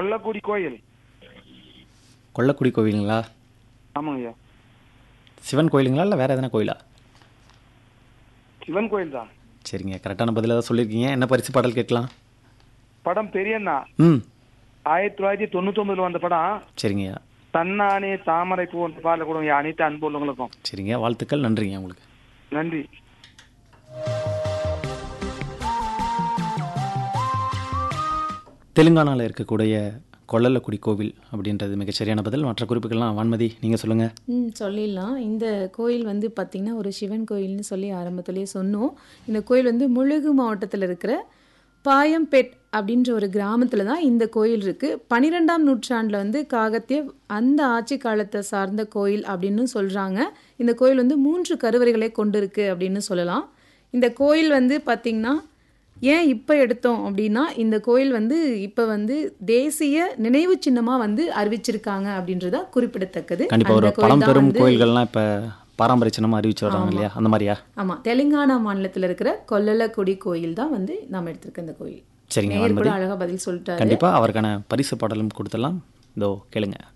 கொல்லக்குடி கோயில் கொல்லக்குடி கோவிலுங்களா ஆமாங்க ஐயா சிவன் கோயிலுங்களா இல்லை வேறு எதனா கோயிலா சிவன் கோயில் தான் சரிங்க கரெக்டான பதிலாக தான் சொல்லியிருக்கீங்க என்ன பரிசு பாடல் கேட்கலாம் படம் பெரியண்ணா ம் ஆயிரத்தி தொள்ளாயிரத்தி தொண்ணூத்தொன்பதுல வந்த படம் சரிங்கய்யா தன்னானே தாமரை பூ அந்த பாடல கொடுங்க அனைத்து அன்பு உள்ளவங்களுக்கும் சரிங்க வாழ்த்துக்கள் நன்றிங்க உங்களுக்கு நன்றி தெலுங்கானாவில் இருக்கக்கூடிய கொல்லலக்குடி கோவில் அப்படின்றது மிகச் சரியான பதில் மற்ற குறிப்புகள்லாம் வான்மதி நீங்கள் சொல்லுங்கள் ம் சொல்லிடலாம் இந்த கோயில் வந்து பார்த்திங்கன்னா ஒரு சிவன் கோயில்னு சொல்லி ஆரம்பத்திலேயே சொன்னோம் இந்த கோயில் வந்து முழுகு மாவட்டத்தில் இருக்கிற பாயம்பேட் அப்படின்ற ஒரு கிராமத்தில் தான் இந்த கோயில் இருக்குது பன்னிரெண்டாம் நூற்றாண்டில் வந்து காகத்திய அந்த ஆட்சி காலத்தை சார்ந்த கோயில் அப்படின்னு சொல்கிறாங்க இந்த கோயில் வந்து மூன்று கருவறைகளை கொண்டிருக்கு அப்படின்னு சொல்லலாம் இந்த கோயில் வந்து பார்த்திங்கன்னா ஏன் இப்போ எடுத்தோம் அப்படின்னா இந்த கோயில் வந்து இப்போ வந்து தேசிய நினைவு சின்னமாக வந்து அறிவிச்சிருக்காங்க அப்படின்றதா குறிப்பிடத்தக்கது கண்டிப்பாக ஒரு அந்த கோயில் தான் பழம்பெரும் வந்து- கோயில்கள்லாம் இப்போ பாரம்பரிய சின்னமாக அறிவிச்சு வர்றாங்க இல்லையா அந்த மாதிரியா ஆமா தெலுங்கானா மாநிலத்தில் இருக்கிற கொல்லலக்குடி கோயில் தான் வந்து நாம் எடுத்திருக்க இந்த கோயில் சரிங்க நேயர் கூட வான்மதி அழகா பதில் சொல்லிட்டாரு கண்டிப்பாக அவருக்கான பரிசு பாடலும் கொடுத்துடலாம் இதோ கேளுங்க